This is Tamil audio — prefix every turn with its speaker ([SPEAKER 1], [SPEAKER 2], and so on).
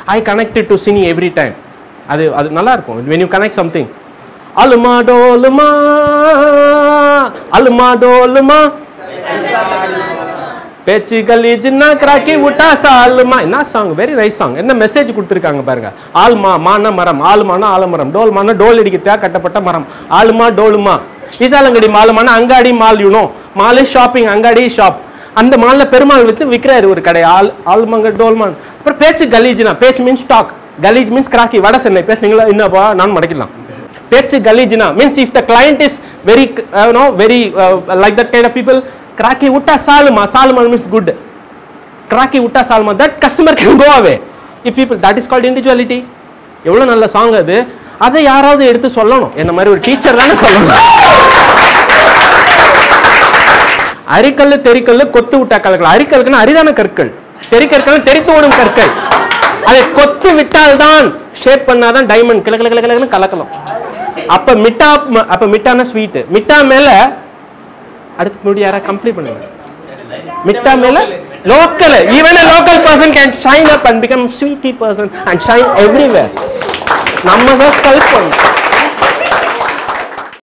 [SPEAKER 1] I connected to cine every time அது அது நல்லா இருக்கும் வென் யூ கனெக்ட் சம்திங் அலுமா டோலுமா அலுமா டோலுமா பேச்சு கலீஜ்னா கிராக்கி விட்டா சாலுமா என்ன சாங் வெரி நைஸ் சாங் என்ன மெசேஜ் கொடுத்துருக்காங்க பாருங்க ஆல்மா மான மரம் ஆலுமானா ஆலமரம் டோல்மானா டோல் அடிக்கிறதா கட்டப்பட்ட மரம் ஆலுமா டோலுமா ஈசாலங்கடி மாலுமானா அங்காடி மால் யூனோ மாலு ஷாப்பிங் அங்காடி ஷாப் அந்த மால்ல பெருமாள் வித்து விற்கிறாரு ஒரு கடை ஆல் ஆல்மங்க டோல்மான் அப்புறம் பேச்சு கலீஜ்னா பேச்சு மீன்ஸ் டாக் கலீஜ் மீன்ஸ் கிராக்கி வட சென்னை பேசுனீங்களா என்னப்பா நான் மடக்கலாம் பேச்சு கலீஜ்னா means if the client is very no very like that kind of people கிராக்கி விட்டா சாலுமா சாலுமா மீன்ஸ் குட் கிராக்கி விட்டா சால்மா that customer can go away if people that is called individuality எவ்வளோ நல்ல சாங் அது அதை யாராவது எடுத்து சொல்லணும் என்ன மாதிரி ஒரு டீச்சர் தானே சொல்லணும் அரிக்கல்லு தெறிக்கல்லு கொத்து விட்டா கலக்கல் அரிக்கல்லுக்குன்னா அரிதான கற்கள் தெறிக்கற்கள் தெரித்து ஓடும் கற்கள் அதை கொத்து விட்டால்தான் ஷேப் பண்ணாதான் டைமண்ட் கிள கிள கிள கிளன்னு கலக்கலாம் அப்ப மிட்டா அப்ப மிட்டான ஸ்வீட் மிட்டா மேல அடுத்து முடி யாரா கம்ப்ளீட் பண்ணுங்க மிட்டா மேல local even a local person can shine up and become sweetie person and shine everywhere நம்ம தான் ஸ்கல்ப் பண்ணணும்